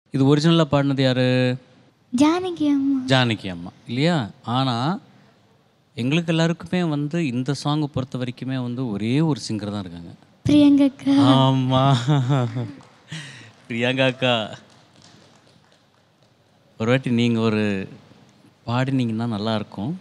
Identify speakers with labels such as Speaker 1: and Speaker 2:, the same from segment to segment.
Speaker 1: இது ஒரிஜினலாக பாடினது யாரு
Speaker 2: ஜானகி அம்மா
Speaker 1: ஜானகி அம்மா இல்லையா ஆனால் எங்களுக்கு எல்லாருக்குமே வந்து இந்த சாங்கை பொறுத்த வரைக்குமே வந்து ஒரே ஒரு சிங்கர் தான் இருக்காங்க
Speaker 2: பிரியங்கக்கா
Speaker 1: ஆமா பிரியங்கா அக்கா ஒரு வாட்டி நீங்கள் ஒரு பாடினீங்கன்னா நல்லா இருக்கும்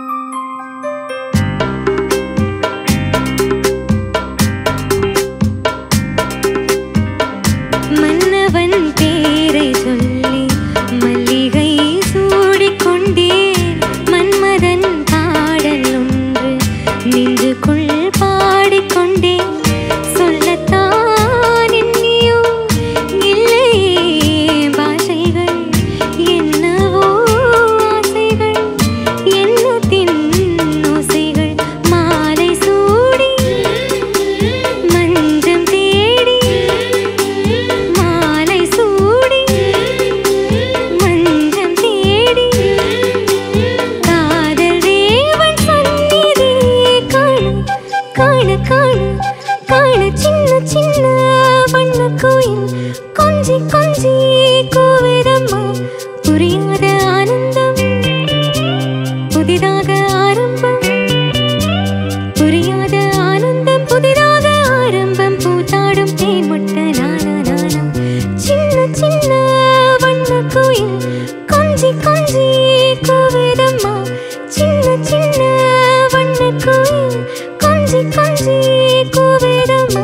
Speaker 2: மன்னவன் பேரை சொல்லி மல்லிகை சூடிக்கொண்டேன் மன்மதன் பாடல் ஒன்று நெஞ்சுக்குள் பாடிக்கொண்டேன் சொல்லத்தான் எண்ணியோ இல்லையே பாஷைகள் என்னவோ ஆசைகள் எண்ணத்தின் ஓசைகள் மாலை சூடி மஞ்சம் தேடி மாலை சூடி மஞ்சம் தேடி காதல் தேவன் சந்நிதி காண காண காண காண சின்ன சின்ன வண்ண கோயில் கொஞ்சி கொஞ்சி கோவிதம்மா புரியாத ஆனந்தம் புதிதாக ஆரம்பம் புரியாத ஆனந்தம் புதிதாக ஆரம்பம் பூத்தாடும் தேன் முட்ட நானா நானா சின்ன சின்ன வண்ண கோயில் கொஞ்சி கொஞ்சி கோவிதம்மா சின்ன சின்ன வண்ண கோயில் கொஞ்சி கொஞ்சி கோவிதம்மா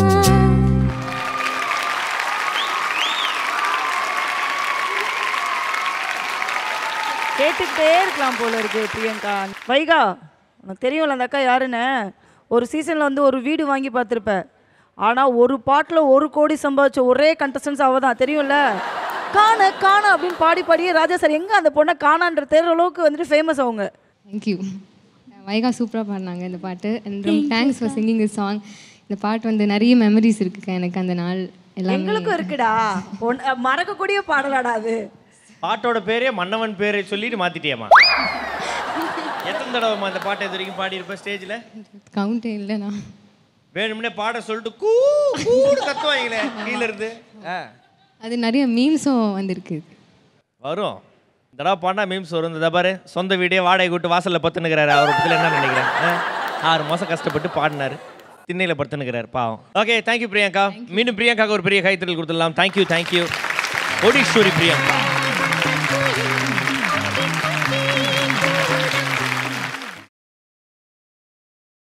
Speaker 3: கேட்டுக்கிட்டே இருக்கலாம் போல இருக்கு பிரியங்கா வைகா உனக்கு தெரியும்ல அந்த அக்கா யாருன்னு ஒரு சீசனில் வந்து ஒரு வீடு வாங்கி பார்த்துருப்ப ஆனால் ஒரு பாட்டில் ஒரு கோடி சம்பாதிச்ச ஒரே கண்டஸ்டன்ஸ் அவ தான் தெரியும்ல காண காண அப்படின்னு பாடி பாடியே ராஜா சார் எங்கே அந்த பொண்ணை காணான்ற தேர்ற அளவுக்கு வந்துட்டு ஃபேமஸ் அவங்க
Speaker 4: தேங்க்யூ வைகா சூப்பராக பாடினாங்க இந்த பாட்டு அண்ட் ரொம்ப thanks for singing this song இந்த பாட்டு வந்து நிறைய மெமரிஸ் இருக்குக்கா எனக்கு அந்த நாள் எல்லாமே
Speaker 3: எங்களுக்கும் இருக்குடா ஒன் மறக்கக்கூடிய பாடலாடா அது
Speaker 5: பாட்டோட பேரே மன்னவன் பேரை சொல்லிட்டு மாத்திட்டியாமா எத்தனை தடவைமா இந்த பாட்டை இது வரைக்கும் பாடியிருப்பேன் ஸ்டேஜில்
Speaker 4: கவுண்டே இல்லைண்ணா
Speaker 5: வேணும்னே பாட சொல்லிட்டு கூ கூடு கத்துவாங்களே கீழ இருந்து ஆ
Speaker 4: அது நிறைய மீம்ஸும் வந்திருக்கு
Speaker 5: வரும் இந்த தடவை பாண்டா மீம்ஸ் வரும் இந்த பாரு சொந்த வீடே வாடகை கூட்டு வாசலில் பத்துனுக்கிறாரு அவரை பற்றில என்ன நினைக்கிறேன் ஆ? ஆறு மாதம் கஷ்டப்பட்டு பாடினாரு திண்ணையில் படுத்துனுக்கிறார் பாவம் ஓகே தேங்க்யூ பிரியங்கா மீண்டும் பிரியங்காக்கு ஒரு பெரிய கைத்தறல் கொடுத்துடலாம் தேங்க்யூ தேங்க்யூ கோடீஸ்வரி பிரியங்கா